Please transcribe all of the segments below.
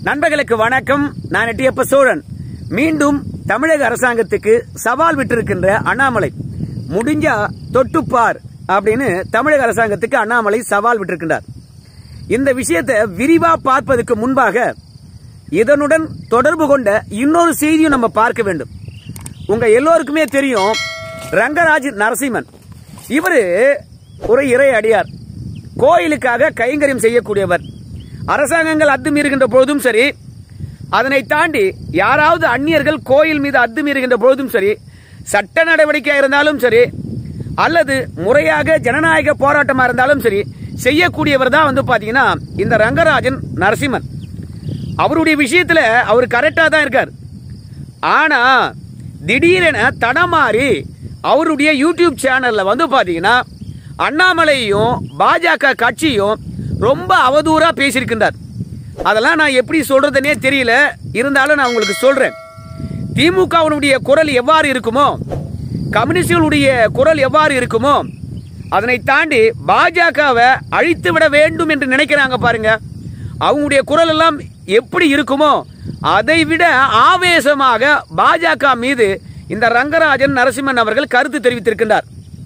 நண்பர்களுக்கு வணக்கம் நான் எட்டியப்ப சோழன் மீண்டும் தமிழக அரசாங்கத்துக்கு சவால் விட்டிருக்கின்ற அண்ணாமலை முடிஞ்சா தொட்டுப்பார் அப்படின்னு தமிழக அரசாங்கத்துக்கு அண்ணாமலை சவால் விட்டிருக்கின்றார் இந்த விஷயத்தை விரிவா பார்ப்பதற்கு முன்பாக இதனுடன் தொடர்பு கொண்ட இன்னொரு செய்தியும் நம்ம பார்க்க வேண்டும் உங்க எல்லோருக்குமே தெரியும் ரங்கராஜ் நரசிம்மன் இவரு ஒரு இறை அடியார் கோயிலுக்காக கைங்கரியம் செய்யக்கூடியவர் அரசாங்கங்கள் அத்துமீறுகின்ற பொழுதும் சரி அதனை தாண்டி யாராவது அந்நியர்கள் கோயில் மீது அத்துமீறுகின்ற பொழுதும் சரி சட்ட நடவடிக்கை இருந்தாலும் சரி அல்லது முறையாக ஜனநாயக போராட்டமா இருந்தாலும் சரி செய்யக்கூடியவர் தான் வந்து பாத்தீங்கன்னா இந்த ரங்கராஜன் நரசிம்மன் அவருடைய விஷயத்துல அவர் கரெக்டா தான் இருக்கார் ஆனா திடீரென தடமாறி அவருடைய யூடியூப் சேனல்ல வந்து பாத்தீங்கன்னா அண்ணாமலையும் பாஜக கட்சியும் ரொம்ப அவதூறா பேசியிருக்கின்றார் அதெல்லாம் நான் எப்படி சொல்றதுனே தெரியல இருந்தாலும் நான் உங்களுக்கு சொல்றேன் திமுகவினுடைய குரல் எவ்வாறு இருக்குமோ கம்யூனிஸ்டுகளுடைய குரல் எவ்வாறு இருக்குமோ அதனை தாண்டி பாஜகவை அழித்து விட வேண்டும் என்று நினைக்கிறாங்க பாருங்க அவங்களுடைய குரல் எல்லாம் எப்படி இருக்குமோ அதை விட ஆவேசமாக பாஜக மீது இந்த ரங்கராஜன் நரசிம்மன் அவர்கள் கருத்து தெரிவித்திருக்கின்றார்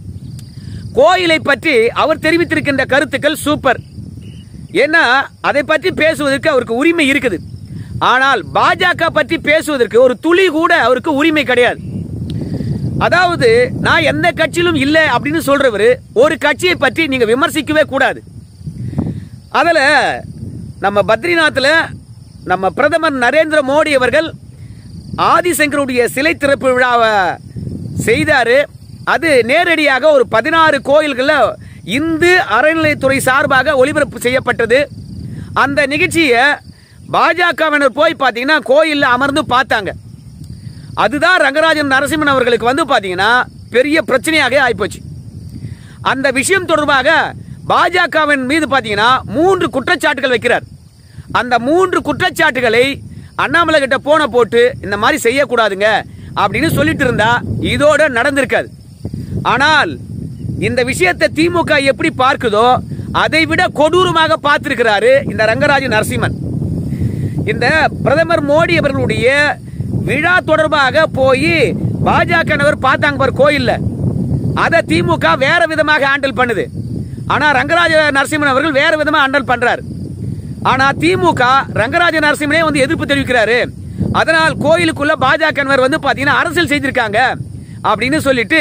கோயிலை பற்றி அவர் தெரிவித்திருக்கின்ற கருத்துக்கள் சூப்பர் ஏன்னா அதை பற்றி பேசுவதற்கு அவருக்கு உரிமை இருக்குது ஆனால் பாஜக பற்றி பேசுவதற்கு ஒரு துளி கூட அவருக்கு உரிமை கிடையாது அதாவது நான் எந்த கட்சியிலும் இல்லை அப்படின்னு சொல்றவர் ஒரு கட்சியை பற்றி நீங்க விமர்சிக்கவே கூடாது அதுல நம்ம பத்ரிநாத்ல நம்ம பிரதமர் நரேந்திர மோடி அவர்கள் ஆதிசங்கருடைய சிலை திறப்பு விழாவை செய்தாரு அது நேரடியாக ஒரு பதினாறு கோயில்களில் இந்து அறநிலைத்துறை சார்பாக ஒளிபரப்பு செய்யப்பட்டது அந்த நிகழ்ச்சியை பாஜகவினர் போய் பார்த்தீங்கன்னா கோயிலில் அமர்ந்து பார்த்தாங்க அதுதான் ரங்கராஜன் நரசிம்மன் அவர்களுக்கு வந்து பார்த்தீங்கன்னா பெரிய பிரச்சனையாக ஆயிப்போச்சு அந்த விஷயம் தொடர்பாக பாஜகவின் மீது பார்த்தீங்கன்னா மூன்று குற்றச்சாட்டுகள் வைக்கிறார் அந்த மூன்று குற்றச்சாட்டுகளை அண்ணாமலை கிட்ட போன போட்டு இந்த மாதிரி செய்யக்கூடாதுங்க அப்படின்னு சொல்லிட்டு இருந்தா இதோட நடந்திருக்காது ஆனால் இந்த விஷயத்தை திமுக எப்படி பார்க்குதோ அதை விட கொடூரமாக பார்த்திருக்கிறாரு இந்த ரங்கராஜ நரசிம்மன் இந்த பிரதமர் மோடி அவர்களுடைய விழா தொடர்பாக போய் பாஜக பார்த்தாங்க பாரு கோயில்ல அதை திமுக வேற விதமாக ஹேண்டில் பண்ணுது ஆனா ரங்கராஜ நரசிம்மன் அவர்கள் வேற விதமா ஹேண்டில் பண்றாரு ஆனா திமுக ரங்கராஜ நரசிம்மனே வந்து எதிர்ப்பு தெரிவிக்கிறாரு அதனால் கோயிலுக்குள்ள பாஜக வந்து பாத்தீங்கன்னா அரசியல் செய்திருக்காங்க அப்படின்னு சொல்லிட்டு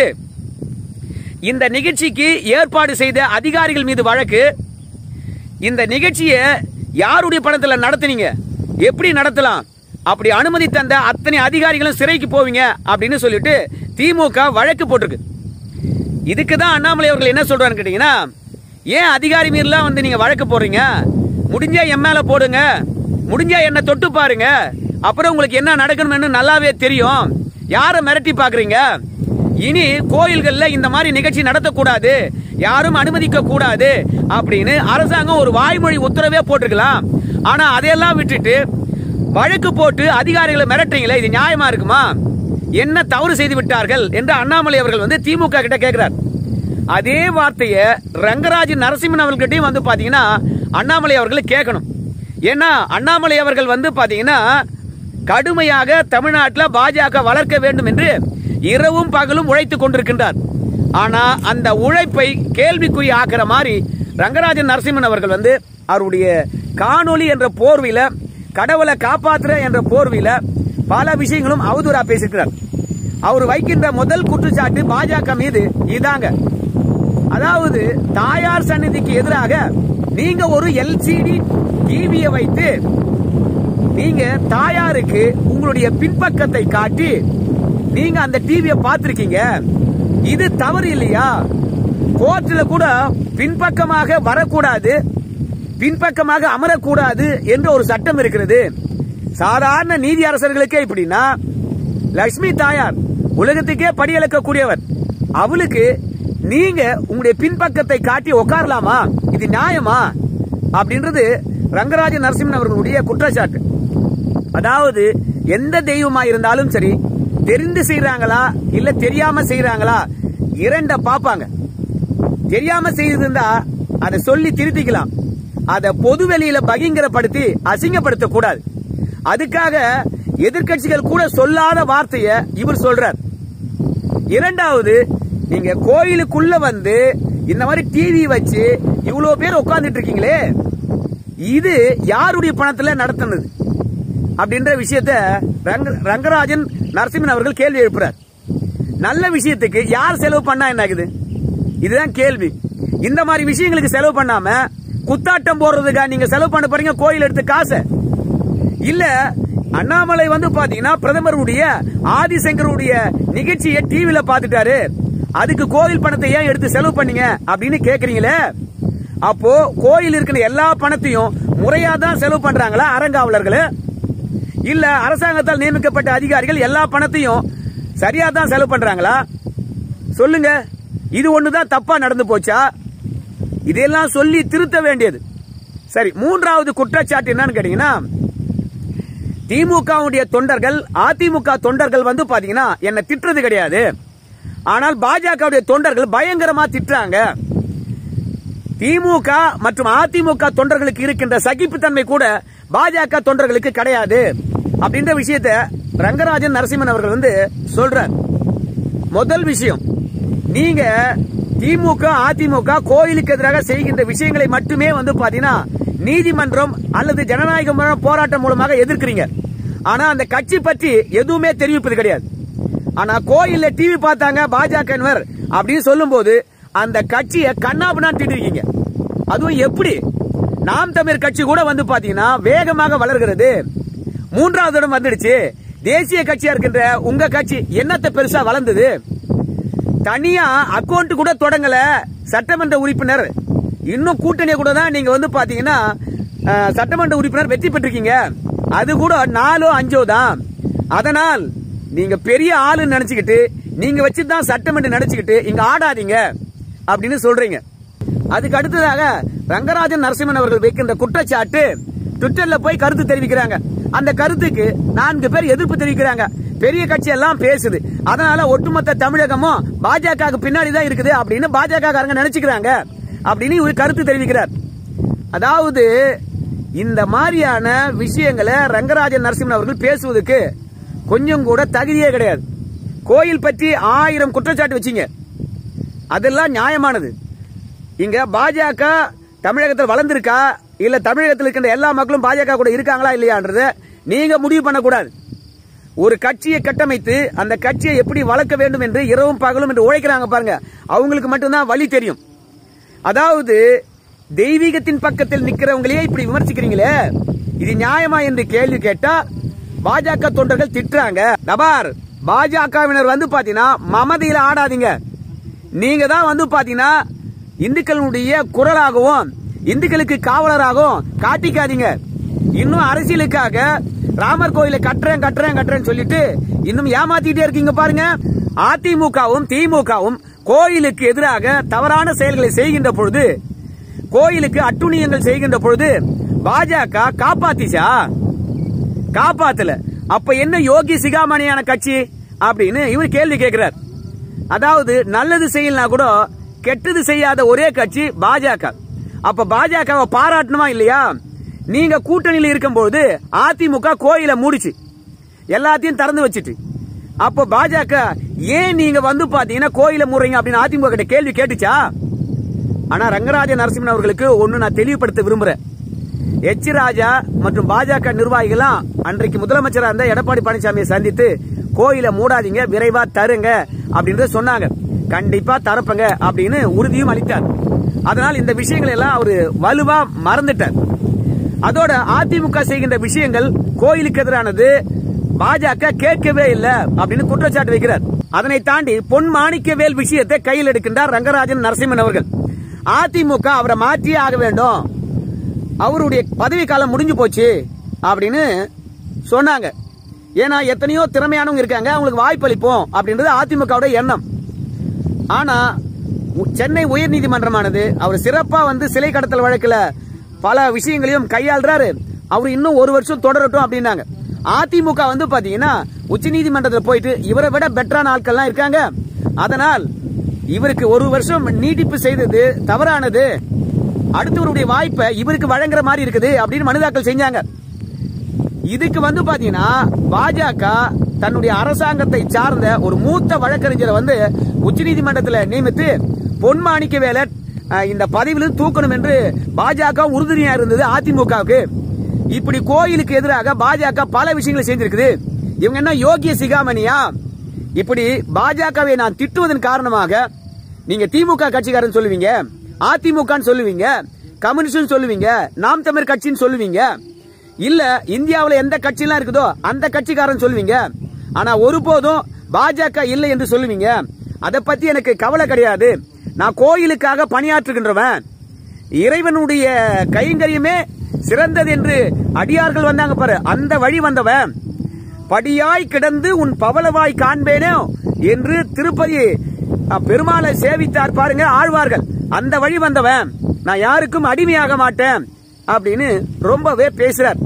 இந்த நிகழ்ச்சிக்கு ஏற்பாடு செய்த அதிகாரிகள் மீது வழக்கு இந்த நிகழ்ச்சியை யாருடைய பணத்தில் நடத்துனீங்க எப்படி நடத்தலாம் அப்படி அனுமதி தந்த அத்தனை அதிகாரிகளும் சிறைக்கு போவீங்க அப்படின்னு சொல்லிட்டு திமுக வழக்கு போட்டிருக்கு இதுக்கு தான் அண்ணாமலை அவர்கள் என்ன சொல்றான்னு கேட்டீங்கன்னா ஏன் அதிகாரி மீறலாம் வந்து நீங்க வழக்கு போடுறீங்க முடிஞ்சா என் மேல போடுங்க முடிஞ்சா என்ன தொட்டு பாருங்க அப்புறம் உங்களுக்கு என்ன நடக்கணும்னு நல்லாவே தெரியும் யாரை மிரட்டி பாக்குறீங்க இனி கோயில்கள்ல இந்த மாதிரி நிகழ்ச்சி நடத்தக்கூடாது யாரும் அனுமதிக்க கூடாது அப்படின்னு அரசாங்கம் ஒரு வாய்மொழி உத்தரவே போட்டிருக்கலாம் ஆனா அதையெல்லாம் விட்டுட்டு வழக்கு போட்டு அதிகாரிகளை மிரட்டுறீங்களே இது நியாயமா இருக்குமா என்ன தவறு செய்து விட்டார்கள் என்று அண்ணாமலை அவர்கள் வந்து திமுக கிட்ட கேட்கிறார் அதே வார்த்தையை ரங்கராஜ் நரசிம்மன் அவர்கிட்டயும் வந்து பாத்தீங்கன்னா அண்ணாமலை அவர்கள் கேட்கணும் ஏன்னா அண்ணாமலை அவர்கள் வந்து பாத்தீங்கன்னா கடுமையாக தமிழ்நாட்டில் பாஜக வளர்க்க வேண்டும் என்று இரவும் பகலும் உழைத்துக் கொண்டிருக்கின்றார் ஆனா அந்த உழைப்பை கேள்விக்குறி ஆக்கிற மாதிரி ரங்கராஜன் நரசிம்மன் அவர்கள் வந்து அவருடைய காணொலி என்ற போர்வையில கடவுளை காப்பாத்துற என்ற போர்வையில பல விஷயங்களும் அவதூறா பேசியிருக்கிறார் அவர் வைக்கின்ற முதல் குற்றச்சாட்டு பாஜக மீது இதாங்க அதாவது தாயார் சந்நிதிக்கு எதிராக நீங்க ஒரு எல்சிடி டிவியை வைத்து நீங்க தாயாருக்கு உங்களுடைய பின்பக்கத்தை காட்டி நீங்க அந்த டிவியை பார்த்திருக்கீங்க இது தவறு இல்லையா கோர்ட்டில் கூட பின்பக்கமாக வரக்கூடாது பின்பக்கமாக அமரக்கூடாது என்று ஒரு சட்டம் இருக்கிறது சாதாரண நீதி அரசர்களுக்கே இப்படின்னா லட்சுமி தாயார் உலகத்துக்கே படியளக்கக்கூடியவர் அவளுக்கு நீங்க உங்களுடைய பின்பக்கத்தை காட்டி உட்காரலாமா இது நியாயமா அப்படின்றது ரங்கராஜ நரசிம்மன் அவர்களுடைய குற்றச்சாட்டு அதாவது எந்த தெய்வமா இருந்தாலும் சரி தெரிந்து செய்யறாங்களா இல்ல தெரியாம செய்யறாங்களா இரண்ட பாப்பாங்க தெரியாம செய்திருந்தா அதை சொல்லி திருத்திக்கலாம் அதை பொது வெளியில பகிங்கரப்படுத்தி அசிங்கப்படுத்த கூடாது அதுக்காக எதிர்க்கட்சிகள் கூட சொல்லாத வார்த்தைய இவர் சொல்றார் இரண்டாவது நீங்க கோயிலுக்குள்ள வந்து இந்த மாதிரி டிவி வச்சு இவ்வளவு பேர் உட்கார்ந்துட்டு இருக்கீங்களே இது யாருடைய பணத்துல நடத்துனது அப்படின்ற விஷயத்த ரங்க- ரங்கராஜன் நரசிம்மன் அவர்கள் கேள்வி எழுப்புறார் நல்ல விஷயத்துக்கு யார் செலவு பண்ணா என்ன ஆகுது இதுதான் கேள்வி இந்த மாதிரி விஷயங்களுக்கு செலவு பண்ணாம குத்தாட்டம் போடுறதுக்கா நீங்க செலவு பண்ண போறீங்க கோயில் எடுத்து காசை இல்ல அண்ணாமலை வந்து பாத்தீங்கன்னா பிரதமருடைய ஆதிசங்கருடைய நிகழ்ச்சியை டிவில பாத்துட்டாரு அதுக்கு கோயில் பணத்தை ஏன் எடுத்து செலவு பண்ணீங்க அப்படின்னு கேக்குறீங்களே அப்போ கோயில் இருக்கிற எல்லா பணத்தையும் முறையா தான் செலவு பண்றாங்களா அறங்காவலர்கள் இல்ல அரசாங்கத்தால் நியமிக்கப்பட்ட அதிகாரிகள் எல்லா பணத்தையும் சரியா தான் செலவு பண்றாங்களா சொல்லுங்க இது ஒண்ணுதான் தப்பா நடந்து போச்சா இதெல்லாம் சொல்லி திருத்த வேண்டியது சரி மூன்றாவது குற்றச்சாட்டு என்னன்னு கேட்டீங்கன்னா திமுகவுடைய தொண்டர்கள் அதிமுக தொண்டர்கள் வந்து பாத்தீங்கன்னா என்ன திட்டுறது கிடையாது ஆனால் பாஜகவுடைய தொண்டர்கள் பயங்கரமா திட்டுறாங்க திமுக மற்றும் அதிமுக தொண்டர்களுக்கு இருக்கின்ற சகிப்புத்தன்மை கூட பாஜக தொண்டர்களுக்கு கிடையாது அப்படின்ற விஷயத்த ரங்கராஜன் நரசிம்மன் அவர்கள் வந்து சொல்றார் முதல் விஷயம் நீங்க திமுக அதிமுக கோயிலுக்கு எதிராக செய்கின்ற விஷயங்களை மட்டுமே வந்து பாத்தீங்கன்னா நீதிமன்றம் அல்லது ஜனநாயக முறை போராட்டம் மூலமாக எதிர்க்கிறீங்க ஆனா அந்த கட்சி பற்றி எதுவுமே தெரிவிப்பது கிடையாது ஆனா கோயில்ல டிவி பார்த்தாங்க பாஜகவினர் அப்படின்னு சொல்லும்போது அந்த கட்சியை கண்ணாபுனா திட்டிருக்கீங்க அதுவும் எப்படி நாம் தமிழர் கட்சி கூட வந்து பாத்தீங்கன்னா வேகமாக வளர்கிறது மூன்றாவது இடம் வந்துடுச்சு தேசிய கட்சியா இருக்கின்ற உங்க கட்சி என்னத்தை பெருசா வளர்ந்தது தனியா அக்கௌண்ட் கூட தொடங்கல சட்டமன்ற உறுப்பினர் இன்னும் கூட்டணியை கூட தான் நீங்க வந்து பாத்தீங்கன்னா அஹ், சட்டமன்ற உறுப்பினர் வெற்றி பெற்றிருக்கீங்க அது கூட நாலோ அஞ்சோ தான் அதனால் நீங்க பெரிய ஆளுன்னு நினைச்சுக்கிட்டு நீங்க வச்சுதான் சட்டமன்றம் நினைச்சுக்கிட்டு இங்க ஆடாதீங்க அப்படின்னு சொல்றீங்க அதுக்கு அடுத்ததாக ரங்கராஜன் நரசிம்மன் அவர்கள் வைக்கின்ற குற்றச்சாட்டு ட்விட்டர்ல போய் கருத்து தெரிவிக்கிறாங்க அந்த கருத்துக்கு நான்கு பேர் எதிர்ப்பு தெரிவிக்கிறாங்க பெரிய கட்சி எல்லாம் பேசுது அதனால ஒட்டுமொத்த தமிழகமும் பாஜக பின்னாடி தான் இருக்குது அப்படின்னு பாஜக காரங்க நினைச்சுக்கிறாங்க அப்படின்னு இவர் கருத்து தெரிவிக்கிறார் அதாவது இந்த மாதிரியான விஷயங்களை ரங்கராஜன் நரசிம்மன் அவர்கள் பேசுவதற்கு கொஞ்சம் கூட தகுதியே கிடையாது கோயில் பற்றி ஆயிரம் குற்றச்சாட்டு வச்சீங்க அதெல்லாம் நியாயமானது இங்க பாஜக தமிழகத்தில் வளர்ந்திருக்கா இல்ல தமிழகத்தில் இருக்கின்ற எல்லா மக்களும் பாஜக கூட இருக்காங்களா இல்லையான்றத நீங்க முடிவு பண்ணக்கூடாது ஒரு கட்சியை கட்டமைத்து அந்த கட்சியை எப்படி வளர்க்க வேண்டும் என்று இரவும் பகலும் என்று உழைக்கிறாங்க பாருங்க அவங்களுக்கு மட்டும்தான் வழி தெரியும் அதாவது தெய்வீகத்தின் பக்கத்தில் நிக்கிறவங்களையே இப்படி விமர்சிக்கிறீங்களே இது நியாயமா என்று கேள்வி கேட்டா பாஜக தொண்டர்கள் திட்டுறாங்க நபார் பாஜகவினர் வந்து பாத்தீங்கன்னா மமதியில ஆடாதீங்க நீங்க தான் வந்து பாத்தீங்கன்னா இந்துக்களுடைய குரலாகவும் இந்துக்களுக்கு காவலராகவும் காட்டிக்காதீங்க இன்னும் அரசியலுக்காக ராமர் கோயிலை கட்டுறேன் கட்டுறேன் கட்டுறேன்னு சொல்லிட்டு இன்னும் ஏமாத்திட்டே இருக்கீங்க பாருங்க அதிமுகவும் திமுகவும் கோயிலுக்கு எதிராக தவறான செயல்களை செய்கின்ற பொழுது கோயிலுக்கு அட்டுணியங்கள் செய்கின்ற பொழுது பாஜக காப்பாத்திச்சா காப்பாத்தல அப்ப என்ன யோகி சிகாமணியான கட்சி அப்படின்னு இவர் கேள்வி கேட்கிறார் அதாவது நல்லது செய்யலனா கூட கெட்டது செய்யாத ஒரே கட்சி பாஜக அப்ப பாஜகவை பாராட்டணுமா இல்லையா நீங்க கூட்டணியில் இருக்கும்போது அதிமுக கோயில மூடிச்சு எல்லாத்தையும் திறந்து வச்சுட்டு அப்போ பாஜக ஏன் நீங்க வந்து பாத்தீங்கன்னா கோயில மூடுறீங்க அப்படின்னு அதிமுக கிட்ட கேள்வி கேட்டுச்சா ஆனா ரங்கராஜ நரசிம்மன் அவர்களுக்கு ஒண்ணு நான் தெளிவுபடுத்த விரும்புறேன் எச் ராஜா மற்றும் பாஜக நிர்வாகிகளாம் அன்றைக்கு முதலமைச்சரா இருந்த எடப்பாடி பழனிசாமியை சந்தித்து கோயிலை மூடாதீங்க விரைவா தருங்க அப்படின்றத சொன்னாங்க கண்டிப்பா தரப்பங்க அப்படின்னு உறுதியும் அளித்தார் அதனால் இந்த விஷயங்கள் எல்லாம் அவரு வலுவா மறந்துட்டார் அதோட அதிமுக செய்கின்ற விஷயங்கள் கோயிலுக்கு எதிரானது பாஜக கேட்கவே இல்ல அப்படின்னு குற்றச்சாட்டு வைக்கிறார் அதனை தாண்டி பொன் மாணிக்கவேல் விஷயத்தை கையில் எடுக்கின்றார் ரங்கராஜன் நரசிம்மன் அவர்கள் அதிமுக அவரை மாற்றியே ஆக வேண்டும் அவருடைய பதவி காலம் முடிஞ்சு போச்சு அப்படின்னு சொன்னாங்க ஏன்னா எத்தனையோ திறமையானவங்க இருக்காங்க அவங்களுக்கு வாய்ப்பளிப்போம் அப்படின்றது அதிமுகவோட எண்ணம் ஆனா உ- சென்னை உயர்நீதிமன்றமானது அவர் சிறப்பா வந்து சிலை கடத்தல் வழக்குல பல விஷயங்களையும் கையாளுறாரு அவர் இன்னும் ஒரு வருஷம் தொடரட்டும் அப்படின்னாங்க அதிமுக வந்து பாத்தீங்கன்னா உச்சநீதிமன்றத்தில் போயிட்டு இவரை விட பெட்டரான ஆட்கள்லாம் இருக்காங்க அதனால் இவருக்கு ஒரு வருஷம் நீட்டிப்பு செய்தது தவறானது அடுத்தவருடைய வாய்ப்பை இவருக்கு வழங்குற மாதிரி இருக்குது அப்படின்னு மனு தாக்கல் செஞ்சாங்க இதுக்கு வந்து பாத்தீங்கன்னா பாஜக தன்னுடைய அரசாங்கத்தை சார்ந்த ஒரு மூத்த வழக்கறிஞரை வந்து உச்சநீதிமன்றத்தில் நியமித்து பொன்மாணிக்க வேலை அஹ், இந்த பதவியில் தூக்கணும் என்று பாஜக உறுதுணையா இருந்தது அதிமுகவுக்கு இப்படி கோயிலுக்கு எதிராக பாஜக பல விஷயங்களை செஞ்சிருக்குது இவங்க என்ன யோகிய சிகாமணியா இப்படி பாஜகவை நான் திட்டுவதன் காரணமாக நீங்க திமுக கட்சிக்காரன் சொல்லுவீங்க அதிமுகன்னு சொல்லுவீங்க கம்யூனிஸ்ட் சொல்லுவீங்க நாம் தமிழ் கட்சின்னு சொல்லுவீங்க இல்ல இந்தியாவுல எந்த கட்சியெல்லாம் இருக்குதோ அந்த கட்சிக்காரன் சொல்லுவீங்க ஆனா ஒருபோதும் பாஜக இல்லை என்று சொல்லுவீங்க அதை பத்தி எனக்கு கவலை கிடையாது நான் கோயிலுக்காக பணியாற்றுகின்றவன் இறைவனுடைய கைங்கரியமே சிறந்தது என்று அடியார்கள் வந்தாங்க பாரு அந்த வழி வந்தவன் படியாய் கிடந்து உன் பவளவாய் காண்பேனோ என்று திருப்பதி அ, பெருமாளை சேவித்தார் பாருங்க ஆழ்வார்கள் அந்த வழி வந்தவன் நான் யாருக்கும் அடிமையாக மாட்டேன் அப்படின்னு ரொம்பவே பேசுறார்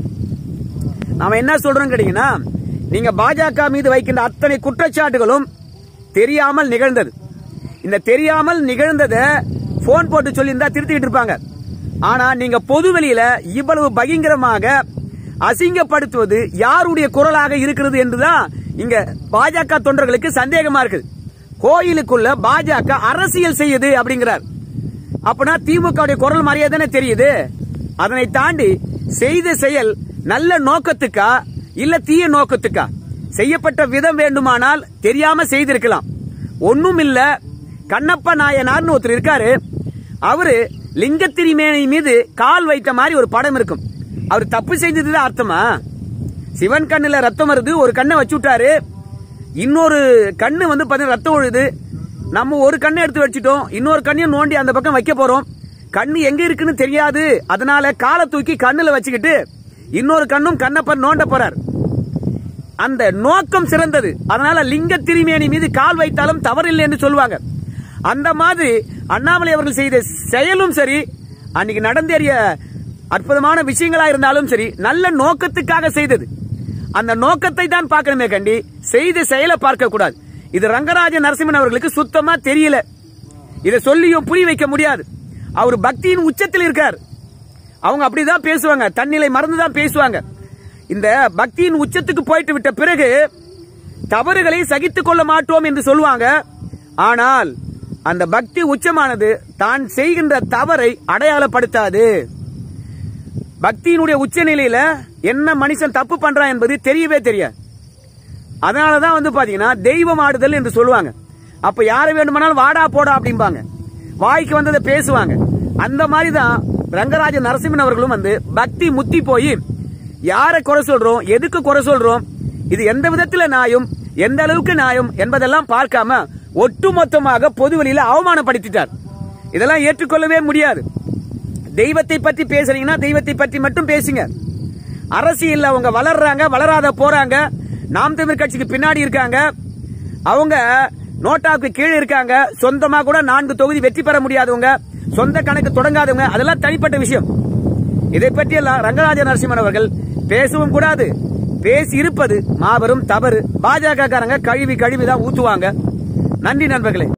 நாம என்ன சொல்றோம் கேட்டீங்கன்னா நீங்க பாஜக மீது வைக்கின்ற அத்தனை குற்றச்சாட்டுகளும் தெரியாமல் நிகழ்ந்தது இந்த தெரியாமல் நிகழ்ந்ததை போன் போட்டு சொல்லியிருந்தா திருத்திக்கிட்டு இருப்பாங்க ஆனா நீங்க பொது வெளியில இவ்வளவு பயங்கரமாக அசிங்கப்படுத்துவது யாருடைய குரலாக இருக்கிறது என்றுதான் இங்க பாஜக தொண்டர்களுக்கு சந்தேகமா இருக்குது கோயிலுக்குள்ள பாஜக அரசியல் செய்யுது அப்படிங்கிறார் அப்பனா திமுக குரல் மாதிரியே தானே தெரியுது அதனை தாண்டி செய்த செயல் நல்ல நோக்கத்துக்கா இல்ல தீய நோக்கத்துக்கா செய்யப்பட்ட விதம் வேண்டுமானால் தெரியாம செய்திருக்கலாம் ஒண்ணும் இல்ல கண்ணப்ப நாயனார்னு ஒருத்தர் இருக்காரு அவரு லிங்கத்திரிமேனி மீது கால் வைத்த மாதிரி ஒரு படம் இருக்கும் அவர் தப்பு செஞ்சதுதான் அர்த்தமா சிவன் கண்ணுல ரத்தம் வருது ஒரு கண்ணை வச்சு விட்டாரு இன்னொரு கண்ணு வந்து பாத்தீங்கன்னா ரத்தம் ஒழுது நம்ம ஒரு கண்ணை எடுத்து வச்சுட்டோம் இன்னொரு கண்ணையும் நோண்டி அந்த பக்கம் வைக்க போறோம் கண்ணு எங்க இருக்குன்னு தெரியாது அதனால காலை தூக்கி கண்ணுல வச்சுக்கிட்டு இன்னொரு கண்ணும் கண்ணப்பன் நோண்ட போறார் அந்த நோக்கம் சிறந்தது அதனால லிங்க திருமேனி மீது கால் வைத்தாலும் தவறில்லை என்று சொல்லுவாங்க அந்த மாதிரி அண்ணாமலை அவர்கள் செய்த செயலும் சரி அன்னைக்கு நடந்தேறிய அற்புதமான விஷயங்களா இருந்தாலும் சரி நல்ல நோக்கத்துக்காக செய்தது அந்த நோக்கத்தை தான் பார்க்கணுமே கண்டி செய்த செயலை பார்க்க கூடாது இது ரங்கராஜ நரசிம்மன் அவர்களுக்கு சுத்தமா தெரியல இதை சொல்லியும் புரிய வைக்க முடியாது அவர் பக்தியின் உச்சத்தில் இருக்கார் அவங்க அப்படிதான் பேசுவாங்க தன்னிலை மறந்துதான் பேசுவாங்க இந்த பக்தியின் உச்சத்துக்கு போயிட்டு விட்ட பிறகு தவறுகளை சகித்துக் கொள்ள மாட்டோம் என்று சொல்லுவாங்க ஆனால் அந்த பக்தி உச்சமானது தான் செய்கின்ற தவறை அடையாளப்படுத்தாது பக்தியினுடைய உச்ச நிலையில என்ன மனுஷன் தப்பு பண்றான் என்பது தெரியவே தெரியாது அதனாலதான் வந்து பாத்தீங்கன்னா தெய்வம் ஆடுதல் என்று சொல்லுவாங்க அப்ப யாரை வேண்டுமானாலும் வாடா போடா அப்படிம்பாங்க வாய்க்கு வந்ததை பேசுவாங்க அந்த மாதிரி தான் ரங்கராஜ நரசிம்மன் அவர்களும் வந்து பக்தி முத்தி போய் யாரை குறை சொல்றோம் எதுக்கு குறை சொல்றோம் இது எந்த விதத்துல நியாயம் எந்த அளவுக்கு நியாயம் என்பதெல்லாம் பார்க்காம ஒட்டுமொத்தமாக பொதுவெளியில அவமானப்படுத்திட்டார் இதெல்லாம் ஏற்றுக்கொள்ளவே முடியாது தெய்வத்தை பற்றி பேசுறீங்கன்னா தெய்வத்தை பற்றி மட்டும் பேசுங்க அரசியல்ல அவங்க வளர்றாங்க வளராத போறாங்க நாம் தமிழ் கட்சிக்கு பின்னாடி இருக்காங்க அவங்க நோட்டாவுக்கு கீழே இருக்காங்க சொந்தமா கூட நான்கு தொகுதி வெற்றி பெற முடியாதவங்க சொந்த கணக்கு தொடங்காதவங்க அதெல்லாம் தனிப்பட்ட விஷயம் இதை பற்றி எல்லாம் ரங்கராஜ நரசிம்மன் அவர்கள் பேசவும் கூடாது பேசி இருப்பது மாபெரும் தவறு பாஜக காரங்க கழுவி கழுவி தான் ஊத்துவாங்க நன்றி நண்பர்களே